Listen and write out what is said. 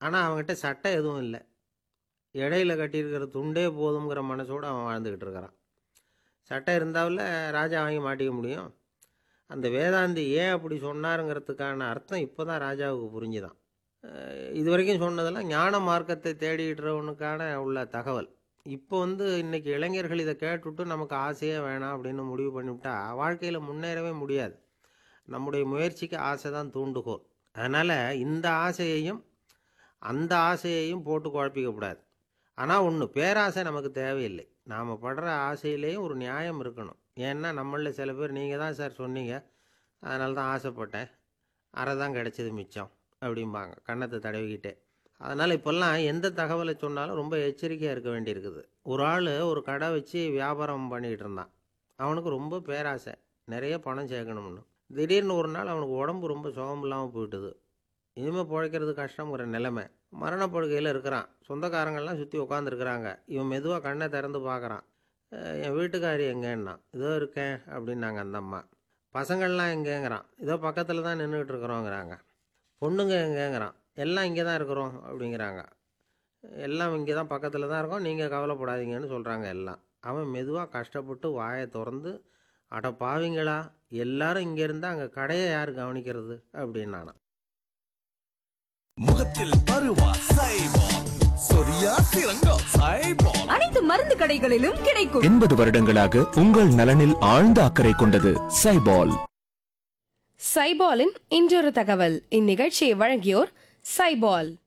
ஆனால் அவன்கிட்ட சட்டை எதுவும் இல்லை இடையில கட்டியிருக்கிற துண்டே போதுங்கிற மனசோடு அவன் வாழ்ந்துக்கிட்டு இருக்கிறான் சட்டை இருந்தாவில் ராஜா வாங்கி மாட்டிக்க முடியும் அந்த வேதாந்தி ஏன் அப்படி சொன்னாருங்கிறதுக்கான அர்த்தம் இப்போ தான் ராஜாவுக்கு புரிஞ்சுதான் அஹ் இது வரைக்கும் சொன்னதெல்லாம் ஞான மார்க்கத்தை தேடிடுறவனுக்கான உள்ள தகவல் இப்போ வந்து இன்னைக்கு இளைஞர்கள் இதை கேட்டுவிட்டு நமக்கு ஆசையே வேணாம் அப்படின்னு முடிவு பண்ணிவிட்டா வாழ்க்கையில் முன்னேறவே முடியாது நம்முடைய முயற்சிக்கு ஆசை தான் தூண்டுகோல் அதனால் இந்த ஆசையையும் அந்த ஆசையையும் போட்டு குழப்பிக்கக்கூடாது ஆனால் ஒன்று பேராசை நமக்கு தேவையில்லை நாம் படுற ஆசையிலேயும் ஒரு நியாயம் இருக்கணும் ஏன்னா நம்மளில் சில பேர் நீங்கள் தான் சார் சொன்னீங்க அதனால தான் ஆசைப்பட்டேன் அரை தான் கிடச்சிது மிச்சம் அப்படிம்பாங்க கன்னத்தை தடவிக்கிட்டே அதனால் இப்போல்லாம் எந்த தகவலை சொன்னாலும் ரொம்ப எச்சரிக்கையாக இருக்க வேண்டியிருக்குது ஒரு ஆள் ஒரு கடை வச்சு வியாபாரம் பண்ணிக்கிட்டு இருந்தான் அவனுக்கு ரொம்ப பேராசை நிறைய பணம் சேர்க்கணும்னு திடீர்னு ஒரு நாள் அவனுக்கு உடம்பு ரொம்ப சுகம் இல்லாமல் போயிட்டுது இனிமேல் பிழைக்கிறது கஷ்டங்கிற நிலைமை மரணப்படுக்கையில் இருக்கிறான் சொந்தக்காரங்கள்லாம் சுற்றி உட்காந்துருக்குறாங்க இவன் மெதுவாக கண்ணை திறந்து பார்க்குறான் அஹ் என் வீட்டுக்காரி எங்கேன்னா இதோ இருக்கேன் அப்படின்னாங்க அந்த அம்மா பசங்கள்லாம் எங்கேங்கிறான் இதோ பக்கத்தில் தான் நின்றுக்கிட்டு இருக்கிறோங்கிறாங்க பொண்ணுங்க எங்கேங்கிறான் எல்லாம் இங்கே தான் இருக்கிறோம் அப்படிங்கிறாங்க எல்லாம் இங்கே தான் பக்கத்தில் தான் இருக்கோம் நீங்கள் கவலைப்படாதீங்கன்னு சொல்கிறாங்க எல்லாம் அவன் மெதுவாக கஷ்டப்பட்டு வாயை திறந்து அட பாவிங்களா எல்லாரும் இங்கே இருந்தால் அங்கே கடையை யார் கவனிக்கிறது அப்படின்னானா முகத்தில் பருவா சைபால் சொரியா சிறங்கம் சைபால் அனைத்து மருந்து கடைகளிலும் கிடைக்கும் எண்பது வருடங்களாக உங்கள் நலனில் ஆழ்ந்த அக்கறை கொண்டது சைபால் சைபாலின் இன்றொரு தகவல் இந்நிகழ்ச்சியை வழங்கியோர் சைபால்